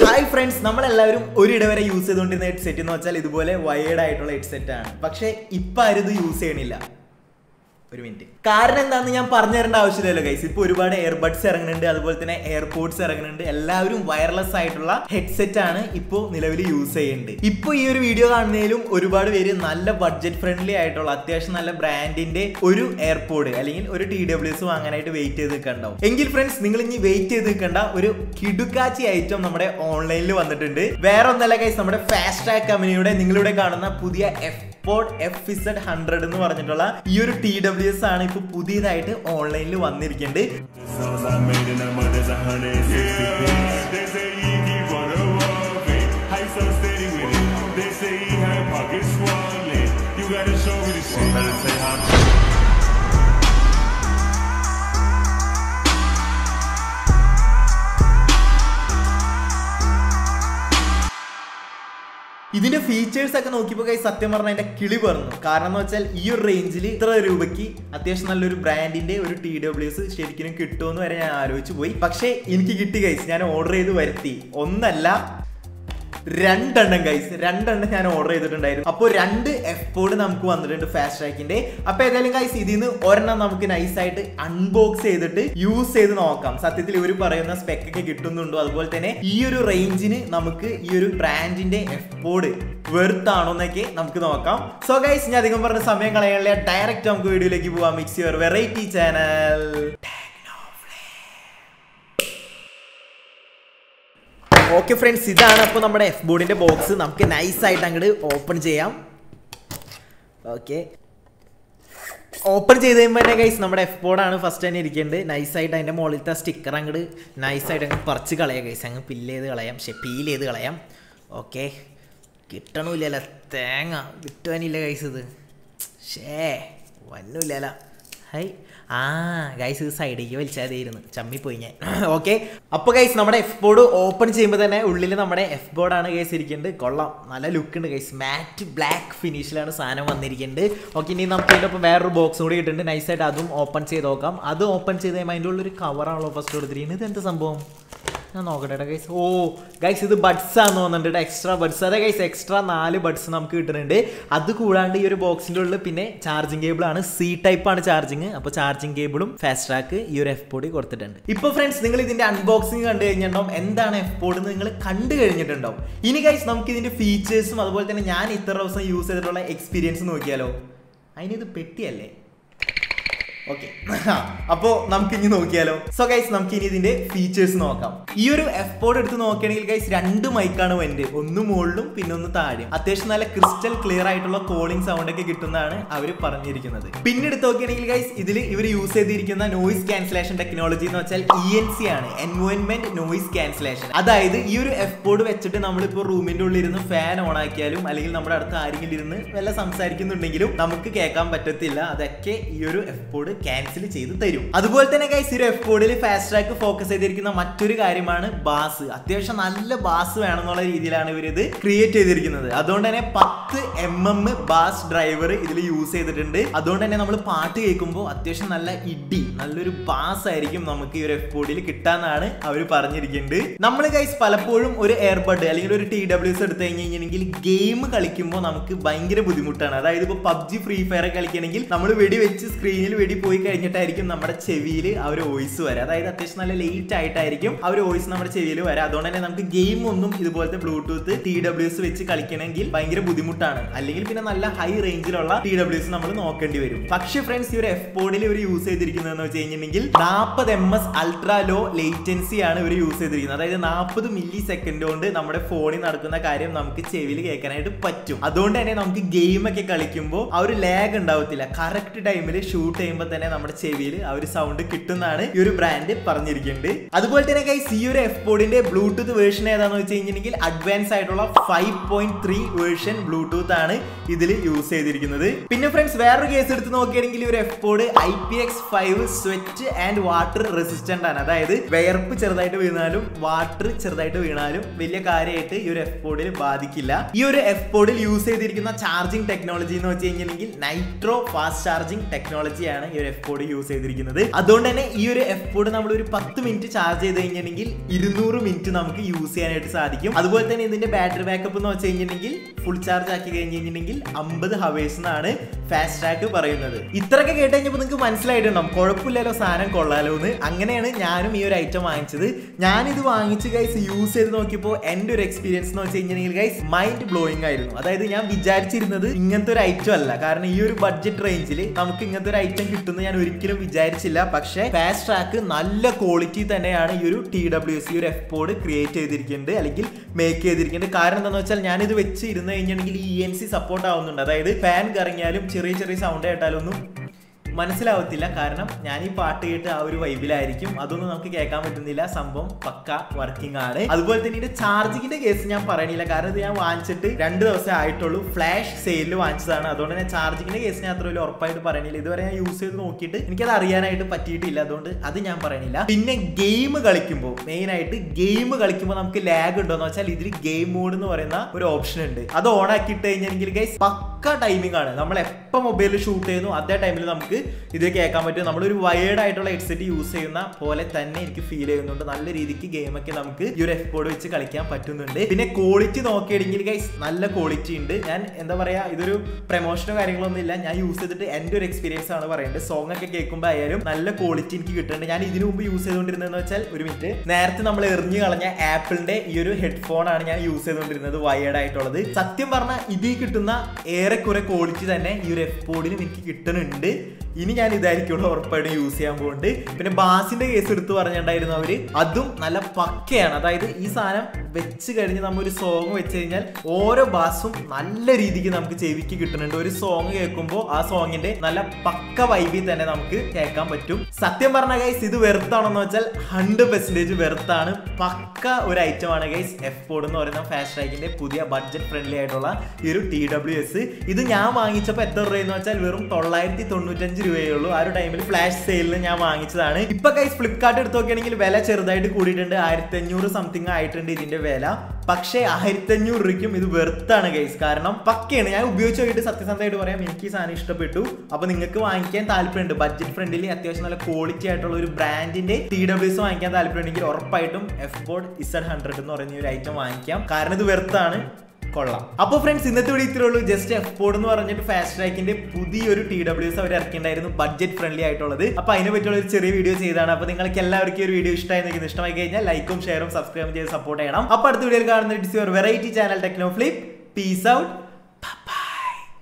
Hi friends നമ്മളെല്ലാവരും ഒരിട വരെ use ചെയ്തുകൊണ്ടിരുന്ന ഹെഡ്സെറ്റ് എന്ന് വെച്ചാൽ ഇതുപോലെ വയേർഡ് ആയിട്ടുള്ള ഹെഡ്സെറ്റ് ആണ് പക്ഷേ ഇപ്പം ആരും ഇത് യൂസ് ചെയ്യണില്ല ഒരു മിനിറ്റ് കാരണം എന്താണെന്ന് ഞാൻ പറഞ്ഞു തരേണ്ട ആവശ്യമില്ലല്ലോ ഗൈസ് ഇപ്പൊ ഒരുപാട് എയർബഡ്സ് ഇറങ്ങുന്നുണ്ട് അതുപോലെ തന്നെ എയർപോർട്സ് ഇറങ്ങുന്നുണ്ട് എല്ലാവരും വയർലെസ് ആയിട്ടുള്ള ഹെഡ്സെറ്റ് ആണ് ഇപ്പോൾ നിലവിൽ യൂസ് ചെയ്യുന്നുണ്ട് ഇപ്പോൾ ഈ ഒരു വീഡിയോ കാണുന്നതിലും ഒരുപാട് പേര് നല്ല ബഡ്ജറ്റ് ഫ്രണ്ട്ലി ആയിട്ടുള്ള അത്യാവശ്യം നല്ല ബ്രാൻഡിന്റെ ഒരു എയർപോർട്ട് അല്ലെങ്കിൽ ഒരു ടി ഡബ്ല്യൂസ് വാങ്ങാനായിട്ട് വെയിറ്റ് ചെയ്ത് നിൽക്കണ്ടാവും എങ്കിൽ ഫ്രണ്ട്സ് നിങ്ങൾ ഇനി വെയിറ്റ് ചെയ്ത് നിൽക്കേണ്ട ഒരു കിടുക്കാച്ചി ഐറ്റം നമ്മുടെ ഓൺലൈനിൽ വന്നിട്ടുണ്ട് വേറെ ഒന്നല്ല ഗൈസ് നമ്മുടെ ഫാസ്റ്റ് ട്രാക്ക് കമ്പനിയുടെ നിങ്ങളിവിടെ കാണുന്ന പുതിയ F pod F Z hundred എന്ന് പറഞ്ഞിട്ടുള്ള ഈ ഒരു ടി ഡബ്ല്യു എസ് ആണ് ഇപ്പൊ പുതിയതായിട്ട് ഓൺലൈനിൽ വന്നിരിക്കുന്നുണ്ട് Songs I made in that month is 160 pence. They say he keep on the road, How you so steady with it? They say he had pockets swollen. You gotta show me the shit. Better say how. ഇതിന്റെ features ഒക്കെ നോക്കിയപ്പോൾ കൈ സത്യം പറഞ്ഞാൽ എന്റെ കിളി പറഞ്ഞു കാരണം എന്ന് വെച്ചാൽ ഈ ഒരു റേഞ്ചിൽ ഇത്ര രൂപയ്ക്ക് അത്യാവശ്യം നല്ലൊരു ബ്രാൻഡിന്റെ ഒരു ടി ഡബ്ല്യു എസ് ശരിക്കും കിട്ടുമെന്ന് വരെ ഞാൻ ആലോചിച്ച് പോയി പക്ഷേ എനിക്ക് കിട്ടി കൈസ് ഞാൻ ഓർഡർ ചെയ്ത് വരുത്തി ഒന്നല്ല രണ്ടെണ്ണം ഗൈസ് രണ്ടെണ്ണം ഞാൻ ഓർഡർ ചെയ്തിട്ടുണ്ടായിരുന്നു അപ്പോൾ രണ്ട് എഫ് പോഡ് നമുക്ക് വന്നിട്ടുണ്ട് ഫാസ്റ്റ് ട്രാക്കിന്റെ അപ്പൊ ഏതായാലും ഗൈസ് ഇതിൽ നിന്ന് ഒരെണ്ണം നമുക്ക് nice ആയിട്ട് അൺബോക്സ് ചെയ്തിട്ട് യൂസ് ചെയ്ത് നോക്കാം സത്യത്തിൽ ഇവർ പറയുന്ന സ്പെക്ക് ഒക്കെ കിട്ടുന്നുണ്ടോ അതുപോലെ തന്നെ ഈ ഒരു റേഞ്ചിന് നമുക്ക് ഈ ഒരു ബ്രാൻഡിന്റെ എഫ് പോഡ് വെർത്ത് ആണോ എന്നൊക്കെ നമുക്ക് നോക്കാം സോ ഗൈസ് ഞാൻ അധികം പറഞ്ഞ സമയം കളയാനുള്ള ഡയറക്റ്റ് നമുക്ക് വീഡിയോയിലേക്ക് പോവാം mix your variety channel okay friends ഇതാണ് അപ്പോൾ നമ്മുടെ എഫ് ബോർഡിന്റെ ബോക്സ് നമുക്ക് നൈസ് ആയിട്ട് അങ്ങോട്ട് ഓപ്പൺ ചെയ്യാം ഓക്കെ ഓപ്പൺ ചെയ്ത് കഴിയുമ്പോൾ തന്നെ ഗൈസ് നമ്മുടെ എഫ് ബോർഡാണ് ഫസ്റ്റ് തന്നെ ഇരിക്കേണ്ടത് നൈസായിട്ട് അതിൻ്റെ മുകളിലത്തെ സ്റ്റിക്കർ അങ്ങോട്ട് നൈസായിട്ട് അങ്ങ് പറിച്ച് കളയാം ഗൈസ് അങ്ങ് പില്ല് ചെയ്ത് കളയാം പക്ഷെ പീൽ ചെയ്ത് കളയാം ഓക്കെ കിട്ടണമില്ലല്ലോ തേങ്ങ കിട്ടുവാനില്ല ഗൈസ് ഇത് ഷേ വന്നില്ലല്ല ഹൈ ആ ഗൈസ് ഇത് സൈഡിലേക്ക് വലിച്ചാതായിരുന്നു ചമ്മിപ്പോയി ഞാൻ ഓക്കെ അപ്പോൾ ഗൈസ് നമ്മുടെ എഫ് ബോർഡ് ഓപ്പൺ ചെയ്യുമ്പോൾ തന്നെ ഉള്ളിൽ നമ്മുടെ എഫ് ബോർഡാണ് ഗൈസ് ഇരിക്കുന്നത് കൊള്ളാം നല്ല ലുക്ക് ഉണ്ട് ഗൈസ് മാറ്റ് ബ്ലാക്ക് ഫിനിഷിലാണ് സാധനം വന്നിരിക്കുന്നത് ഓക്കെ ഇനി നമുക്ക് ഇതിൻ്റെ ഒപ്പം വേറൊരു ബോക്സ് കൂടി കിട്ടുന്നുണ്ട് നൈസായിട്ട് അതും ഓപ്പൺ ചെയ്ത് നോക്കാം അത് ഓപ്പൺ ചെയ്ത് കഴിയുമ്പോൾ അതിൻ്റെ ഉള്ളൊരു കവറാണല്ലോ ഫസ്റ്റ് കൊടുത്തിരിക്കുന്നത് ഇത് എന്ത് സംഭവം ഞാൻ നോക്കട്ടെ ഗൈസ് ഓ ഗൈസ് ഇത് ബഡ്സ് ആണെന്ന് തോന്നുന്നുണ്ട് എക്സ്ട്രാ ബഡ്സ് അതെ ഗൈസ് എക്സ്ട്രാ നാല് ബഡ്സ് നമുക്ക് കിട്ടുന്നുണ്ട് അത് കൂടാണ്ട് ഈ ഒരു ബോക്സിൻ്റെ ഉള്ളിൽ പിന്നെ ചാർജിങ് കേബിൾ ആണ് സി ടൈപ്പ് ആണ് ചാർജിങ് അപ്പോൾ ചാർജിങ് കേബിളും ഫാസ്റ്റ് ട്രാക്ക് ഈ ഒരു എഫ് പോഡ് കൊടുത്തിട്ടുണ്ട് ഇപ്പോൾ ഫ്രണ്ട്സ് നിങ്ങൾ ഇതിന്റെ അൺബോക്സിംഗ് കണ്ടു കഴിഞ്ഞിട്ടുണ്ടാവും എന്താണ് എഫ് പോഡ് എന്ന് നിങ്ങൾ കണ്ടു കഴിഞ്ഞിട്ടുണ്ടാവും ഇനി ഗൈസ് നമുക്ക് ഇതിന്റെ ഫീച്ചേഴ്സും അതുപോലെ തന്നെ ഞാൻ ഇത്ര ദിവസം യൂസ് ചെയ്തിട്ടുള്ള എക്സ്പീരിയൻസ് നോക്കിയാലോ അതിനിത് പെട്ടിയല്ലേ ഓക്കെ അപ്പോൾ നമുക്ക് ഇനി നോക്കിയാലോ സോ ഗൈസ് നമുക്ക് ഇനി ഇതിന്റെ ഫീച്ചേഴ്സ് നോക്കാം ഈ ഒരു എഫ് പോഡ് എടുത്ത് നോക്കുകയാണെങ്കിൽ ഗൈസ് രണ്ട് മൈക്കാണ് വന്റെ ഒന്ന് മുകളിലും പിന്നെ ഒന്ന് താഴെയും അത്യാവശ്യം നല്ല ക്രിസ്റ്റൽ ക്ലിയർ ആയിട്ടുള്ള കോളിംഗ് സൗണ്ട് ഒക്കെ കിട്ടുന്നതാണ് അവർ പറഞ്ഞിരിക്കുന്നത് പിന്നെ എടുത്ത് നോക്കുകയാണെങ്കിൽ ഗൈസ് ഇതിൽ ഇവർ യൂസ് ചെയ്തിരിക്കുന്ന നോയിസ് ക്യാൻസലേഷൻ ടെക്നോളജി എന്ന് വെച്ചാൽ ഇ എൻ സി ആണ് എൻവയോൺമെന്റ് നോയിസ് ക്യാൻസലേഷൻ അതായത് ഈ ഒരു എഫ് പോഡ് വെച്ചിട്ട് നമ്മളിപ്പോൾ റൂമിന്റെ ഉള്ളിൽ ഇരുന്ന് ഫാൻ ഓൺ ആക്കിയാലും അല്ലെങ്കിൽ നമ്മുടെ അടുത്ത് ആരെങ്കിലും ഇരുന്ന് വല്ല സംസാരിക്കുന്നുണ്ടെങ്കിലും നമുക്ക് കേൾക്കാൻ പറ്റത്തില്ല അതൊക്കെ ഈ ഒരു എഫ് പോഡ് ക്യാൻസൽ ചെയ്ത് തരും അതുപോലെ തന്നെ ഗൈസ് ഒരു എഫ് കോഡിൽ ഫാസ്റ്റ് ട്രാക്ക് ഫോക്കസ് ചെയ്തിരിക്കുന്ന മറ്റൊരു കാര്യമാണ് ബാസ് അത്യാവശ്യം നല്ല ബാസ് വേണമെന്നുള്ള രീതിയിലാണ് ഇവർ ഇത് ക്രിയേറ്റ് ചെയ്തിരിക്കുന്നത് അതുകൊണ്ട് തന്നെ പത്ത് എം എം ബാസ് ഡ്രൈവർ ഇതിൽ യൂസ് ചെയ്തിട്ടുണ്ട് അതുകൊണ്ട് തന്നെ നമ്മൾ പാട്ട് കേൾക്കുമ്പോൾ അത്യാവശ്യം നല്ല ഇടി നല്ലൊരു ബാസ് ആയിരിക്കും നമുക്ക് ഈ ഒരു എഫ് കോഡിൽ കിട്ടാന്നാണ് അവർ പറഞ്ഞിരിക്കുന്നത് നമ്മൾ ഗൈസ് പലപ്പോഴും ഒരു എയർബഡ് അല്ലെങ്കിൽ ഒരു ടി ഡബ്ല്യൂസ് എടുത്തു കഴിഞ്ഞ് കഴിഞ്ഞിട്ടുണ്ടെങ്കിൽ ഗെയിം കളിക്കുമ്പോൾ നമുക്ക് ഭയങ്കര ബുദ്ധിമുട്ടാണ് അതായത് ഇപ്പോൾ പബ്ജി ഫ്രീ ഫയർ കളിക്കണമെങ്കിൽ നമ്മൾ വെടി വെച്ച് സ്ക്രീനിൽ വെടി പോയി കഴിഞ്ഞിട്ടായിരിക്കും നമ്മുടെ ചെവിയിൽ ആ ഒരു വോയിസ് വരാം അതായത് അത്യാവശ്യം നല്ല ലേറ്റ് ആയിട്ടായിരിക്കും ആ ഒരു വോയിസ് നമ്മുടെ ചെവിയിൽ വരാം അതുകൊണ്ട് തന്നെ നമുക്ക് ഗെയിം ഒന്നും ഇതുപോലത്തെ ബ്ലൂടൂത്ത് ടി ഡബ്ല്യൂസ് വെച്ച് കളിക്കണമെങ്കിൽ ഭയങ്കര ബുദ്ധിമുട്ടാണ് അല്ലെങ്കിൽ പിന്നെ നല്ല ഹൈ റേഞ്ചിലുള്ള ടി ഡബ്ല്യൂസ് നമ്മൾ നോക്കേണ്ടി വരും പക്ഷേ ഫ്രണ്ട്സ് ഈ ഒരു എഫ് ബോർഡിൽ ഇവർ യൂസ് ചെയ്തിരിക്കുന്നതെന്ന് വെച്ച് കഴിഞ്ഞിട്ടുണ്ടെങ്കിൽ നാൽപ്പത് M S ultra low latency ആണ് ഇവർ യൂസ് ചെയ്തിരിക്കുന്നത് അതായത് നാൽപ്പത് മില്ലി സെക്കൻഡ് കൊണ്ട് നമ്മുടെ ഫോണിൽ നടക്കുന്ന കാര്യം നമുക്ക് ചെവിയിൽ കേൾക്കാനായിട്ട് പറ്റും അതുകൊണ്ട് തന്നെ നമുക്ക് ഗെയിം ഒക്കെ കളിക്കുമ്പോൾ ആ ഒരു ലാഗ് ഉണ്ടാവത്തില്ല കറക്റ്റ് ടൈമിൽ ഷൂട്ട് ചെയ്യുമ്പോൾ തന്നെ നമ്മുടെ ചെവിയിൽ ആ ഒരു സൗണ്ട് കിട്ടുന്നതാണ് ഈ ഒരു ബ്രാൻഡ് പറഞ്ഞിരിക്കുന്നത് അതുപോലെ തന്നെ ഗൈസ് ഈ ഒരു എഫ് ബോർഡിന്റെ ബ്ലൂടൂത്ത് വേർഷൻ ഏതാണെന്ന് വെച്ച് കഴിഞ്ഞിട്ടുണ്ടെങ്കിൽ അഡ്വാൻസ് ആയിട്ടുള്ള five point three version Bluetooth ആണ് ഇതിൽ യൂസ് ചെയ്തിരിക്കുന്നത് പിന്നെ ഫ്രണ്ട്സ് വേറൊരു കേസ് എടുത്ത് നോക്കുകയാണെങ്കിൽ ഈ ഒരു F board I P X five sweat and water resistant ആണ് അതായത് വിയർപ്പ് ചെറുതായിട്ട് വീണാലും വാട്ടർ ചെറുതായിട്ട് വീണാലും വലിയ കാര്യമായിട്ട് ഈ ഒരു എഫ് ബോർഡിൽ ബാധിക്കില്ല ഈ ഒരു എഫ് ബോർഡിൽ യൂസ് ചെയ്തിരിക്കുന്ന ചാർജിങ് ടെക്നോളജി എന്ന് വെച്ച് കഴിഞ്ഞിട്ടുണ്ടെങ്കിൽ നൈട്രോ ഫാസ്റ്റ് ചാർജിങ് ടെക്നോളജിയാണ് ഈ ഈ ഒരു എഫ് ബോർഡ് യൂസ് ചെയ്തിരിക്കുന്നത് അതുകൊണ്ട് തന്നെ ഈ ഒരു എഫ് ബോർഡ് നമ്മൾ ഒരു പത്ത് മിനിറ്റ് ചാർജ് ചെയ്ത് കഴിഞ്ഞിട്ടുണ്ടെങ്കിൽ ഇരുന്നൂറ് മിനിറ്റ് നമുക്ക് യൂസ് ചെയ്യാനായിട്ട് സാധിക്കും അതുപോലെ തന്നെ ഇതിന്റെ ബാറ്ററി ബാക്കപ്പ് എന്ന് വെച്ച് കഴിഞ്ഞിട്ടുണ്ടെങ്കിൽ ഫുൾ ചാർജ് ആക്കി കഴിഞ്ഞ് കഴിഞ്ഞിട്ടുണ്ടെങ്കിൽ അമ്പത് ഹവേഴ്സ് എന്നാണ് ഫാസ്റ്റ് ട്രാക്ക് പറയുന്നത് ഇത്രയൊക്കെ കേട്ട് കഴിഞ്ഞപ്പോൾ നിങ്ങൾക്ക് മനസ്സിലായിട്ടുണ്ടാവും കുഴപ്പമില്ലല്ലോ സാധനം കൊള്ളാലോ എന്ന് അങ്ങനെയാണ് ഞാനും ഈ ഒരു ഐറ്റം വാങ്ങിച്ചത് ഞാനിത് വാങ്ങിച്ച് ഗൈസ് യൂസ് ചെയ്ത് നോക്കിയപ്പോൾ എൻ്റെ ഒരു എക്സ്പീരിയൻസ് എന്ന് വെച്ച് കഴിഞ്ഞിട്ടുണ്ടെങ്കിൽ ഗൈസ് മൈൻഡ് ബ്ലോയിങ് ആയിരുന്നു അതായത് ഞാൻ വിചാരിച്ചിരുന്നത് ഇങ്ങനത്തെ ഒരു ഐറ്റം അല്ല കാരണം ഈ ഒരു ബഡ്ജറ്റ് റേഞ്ചിൽ നമുക്ക് ഇങ്ങനത്തെ ഒരു ഐറ്റം കിട്ടുമെന്ന് ഞാൻ ഒരിക്കലും വിചാരിച്ചില്ല പക്ഷേ ഫാസ്റ്റ് ട്രാക്ക് നല്ല ക്വാളിറ്റി തന്നെയാണ് ഈ ഒരു ടി ഡബ്ല്യു എസ് ഈ ഒരു എഫ് പോഡ് ക്രിയേറ്റ് ചെയ്തിരിക്കുന്നത് അല്ലെങ്കിൽ മേക്ക് ചെയ്തിരിക്കുന്നത് കാരണം എന്താണെന്ന് വെച്ചാൽ ഞാനിത് വെച്ച് ഇരുന്ന് കഴിഞ്ഞിട്ടുണ്ടെങ്കിൽ ഇ എൻ സി സപ്പോർട്ട് ആവുന്നുണ്ട് അതായത് ഫാൻ കറങ്ങിയാലും ചെറിയ ചെറിയ സൗണ്ട് കേട്ടാലും ഒന്നും മനസ്സിലാവത്തില്ല കാരണം ഞാൻ ഈ പാട്ട് കേട്ട് ആ ഒരു വൈബിലായിരിക്കും അതൊന്നും നമുക്ക് കേൾക്കാൻ പറ്റുന്നില്ല സംഭവം പക്ക വർക്കിംഗ് ആണ് അതുപോലെ തന്നെ ഇതിന്റെ ചാർജിങ്ങിന്റെ കേസ് ഞാൻ പറയണില്ല കാരണം ഇത് ഞാൻ വാങ്ങിച്ചിട്ട് രണ്ട് ദിവസമേ ആയിട്ടുള്ളൂ ഫ്ലാഷ് സെയിലിൽ വാങ്ങിച്ചതാണ് അതുകൊണ്ട് തന്നെ ചാർജിങ്ങിന്റെ കേസ് ഞാൻ അത്ര വലിയ ഉറപ്പായിട്ട് പറയണില്ല ഇതുവരെ ഞാൻ യൂസ് ചെയ്ത് നോക്കിയിട്ട് എനിക്കത് അറിയാനായിട്ട് പറ്റിയിട്ടില്ല അതുകൊണ്ട് അത് ഞാൻ പറയണില്ല പിന്നെ ഗെയിം കളിക്കുമ്പോൾ മെയിൻ ആയിട്ട് ഗെയിം കളിക്കുമ്പോൾ നമുക്ക് ലാഗ് ഉണ്ടോന്ന് വെച്ചാൽ ഇതിൽ ഗെയിം മോഡ് എന്ന് പറയുന്ന ഒരു ഓപ്ഷൻ ഉണ്ട് അത് ഓൺ ആക്കിയിട്ട് കഴിഞ്ഞെങ്കിൽ ഗൈസ് പക്ക ടൈമിംഗ് ആണ് നമ്മൾ എപ്പോൾ മൊബൈലിൽ ഷൂട്ട് ചെയ്യുന്നു അതേ ടൈമിൽ നമുക്ക് ഇത് കേൾക്കാൻ പറ്റും നമ്മളൊരു വയേർഡ് ആയിട്ടുള്ള ഹെഡ്സെറ്റ് യൂസ് ചെയ്യുന്ന പോലെ തന്നെ എനിക്ക് ഫീൽ ചെയ്യുന്നുണ്ട് നല്ല രീതിക്ക് ഗെയിമൊക്കെ നമുക്ക് ഈ ഒരു എഫ് ബോർഡ് വെച്ച് കളിക്കാൻ പറ്റുന്നുണ്ട് പിന്നെ ക്വാളിറ്റി നോക്കിയില്ലെങ്കിൽ ഗൈസ് നല്ല ക്വാളിറ്റി ഉണ്ട് ഞാൻ എന്താ പറയാ ഇതൊരു പ്രൊമോഷനോ കാര്യങ്ങളൊന്നും ഇല്ല ഞാൻ യൂസ് ചെയ്തിട്ട് എൻ്റെ ഒരു എക്സ്പീരിയൻസ് ആണ് പറയുന്നത് സോങ് ഒക്കെ കേൾക്കുമ്പോൾ ആയാലും നല്ല ക്വാളിറ്റി എനിക്ക് കിട്ടുന്നുണ്ട് ഞാൻ ഇതിനു മുമ്പ് യൂസ് ചെയ്തുകൊണ്ടിരുന്നതെന്ന് വെച്ചാൽ ഒരു മിനിറ്റ് നേരത്തെ നമ്മൾ എറിഞ്ഞു കളഞ്ഞ ആപ്പിളിന്റെ ഈ ഒരു ഹെഡ്ഫോൺ ആണ് ഞാൻ യൂസ് ചെയ്തുകൊണ്ടിരുന്നത് വയേർഡ് ആയിട്ടുള്ളത് സത്യം പറഞ്ഞാൽ ഇതിൽ കിട്ടുന്ന ഏറെക്കുറെ ക്വാളിറ്റി തന്നെ ഈ ഒരു എഫ് ബോർഡിനും എനിക്ക് കിട്ടുന്നുണ്ട് ഇനി ഞാൻ ഇതായിരിക്കും ഉറപ്പായിട്ടും യൂസ് ചെയ്യാൻ പോകുന്നുണ്ട് പിന്നെ ബാസിന്റെ കേസ് എടുത്ത് പറഞ്ഞിട്ടുണ്ടായിരുന്നു അവര് അതും നല്ല പക്കയാണ് അതായത് ഈ സാധനം വെച്ച് കഴിഞ്ഞ് നമ്മൾ ഒരു സോങ് വെച്ച് കഴിഞ്ഞാൽ ഓരോ ബാസും നല്ല രീതിക്ക് നമുക്ക് ചെവിക്ക് കിട്ടുന്നുണ്ട് ഒരു സോങ് കേൾക്കുമ്പോൾ ആ സോങ്ങിന്റെ നല്ല പക്ക വൈബിൽ തന്നെ നമുക്ക് കേൾക്കാൻ പറ്റും സത്യം പറഞ്ഞ ഗൈസ് ഇത് വെറുത്താണെന്ന് വെച്ചാൽ ഹൺഡ്രഡ് പെർസെന്റേജ് വെറുത്താണ് പക്ക ഒരു ഐറ്റം ആണ് ഗൈസ് എഫ് ബോർഡ് എന്ന് പറയുന്ന ഫാസ്റ്റ് ട്രാക്കിന്റെ പുതിയ ബഡ്ജറ്റ് ഫ്രണ്ട്ലി ആയിട്ടുള്ള ഈ ഒരു ടി ഡബ്ല്യു എസ് ഇത് ഞാൻ വാങ്ങിച്ചപ്പോൾ എത്ര രൂപയെന്ന് വെച്ചാൽ വെറും തൊള്ളായിരത്തി തൊണ്ണൂറ്റഞ്ച് രൂപയേ ഉള്ളൂ ആ ഒരു ടൈമിൽ ഫ്ലാഷ് സെയിലിന് ഞാൻ വാങ്ങിച്ചതാണ് ഇപ്പൊ ഗൈസ് ഫ്ലിപ്കാർട്ട് എടുത്ത് നോക്കുകയാണെങ്കിൽ വില ചെറുതായിട്ട് കൂടിയിട്ടുണ്ട് ആയിരത്തി അഞ്ഞൂറ് സംതിങ് ആയിട്ടുണ്ട് ഇതിന്റെ വില പക്ഷേ ആയിരത്തി അഞ്ഞൂറ് രൂപയ്ക്കും ഇത് വെറുത്താണ് ഗൈസ് കാരണം പക്കയാണ് ഞാൻ ഉപയോഗിച്ച് നോക്കിയിട്ട് സത്യസന്ധമായിട്ട് പറയാം എനിക്ക് ഈ സാധനം ഇഷ്ടപ്പെട്ടു അപ്പൊ നിങ്ങൾക്ക് വാങ്ങിക്കാൻ താല്പര്യമുണ്ട് ബഡ്ജറ്റ് ഫ്രണ്ടിൽ അത്യാവശ്യം നല്ല ക്വാളിറ്റി ആയിട്ടുള്ള ഒരു ബ്രാൻഡിന്റെ ടി ഡബ്ല്യൂസ് വാങ്ങിക്കാൻ താല്പര്യമുണ്ടെങ്കിൽ ഉറപ്പായിട്ടും എഫ് ബോർഡ് ഇസഡ് ഹൺഡ്രഡ് എന്ന് പറയുന്ന ഈ ഒരു ഐറ്റം വാങ്ങിക്കാം കാരണം ഇത് വെറുത്താണ് കൊള്ളാം അപ്പോൾ ഫ്രണ്ട്സ് ഇന്നത്തെ വീഡിയോ ഇത്രേ ഉള്ളൂ ജസ്റ്റ് എഫ് ബോർഡ് എന്ന് പറഞ്ഞിട്ട് ഫാസ്റ്റ് ട്രാക്കിന്റെ പുതിയൊരു ടി ഡബ്ല്യൂസ് അവർ ഇറക്കിണ്ടായിരുന്നു ബഡ്ജറ്റ് ഫ്രണ്ട്ലി ആയിട്ടുള്ളത് അപ്പോൾ അതിനെ പറ്റിയുള്ള ഒരു ചെറിയ വീഡിയോ ചെയ്താണ് അപ്പോൾ നിങ്ങൾക്ക് എല്ലാവർക്കും ഈ ഒരു വീഡിയോ ഇഷ്ടമായി നിൽക്കുന്നത് ഇഷ്ടമായി കഴിഞ്ഞാൽ ലൈക്കും ഷെയറും സബ്സ്ക്രൈബും ചെയ്ത് സപ്പോർട്ട് ചെയ്യണം അപ്പോൾ അടുത്ത വീഡിയോയിൽ കാണുന്ന it's your variety channel Techno Flip peace out